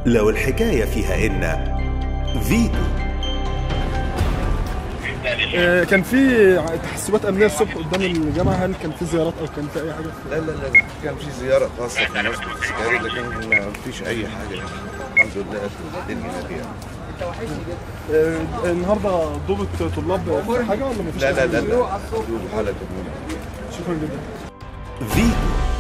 لو الحكاية فيها إن فيتو آه، كان في تحسبات امنيه الصبح قدام الجامعه هل كان في زيارات او كان في اي حاجه؟ لا لا لا كان في زيارة خاصة في مناسبة السكاري لكن ما فيش أي حاجة الحمد لله الدنيا هادية آه، النهارده ضبط طلاب في حاجه ولا مفيش لا لا حاجة؟ لا لا حالة مهمة شكرا جدا فيتو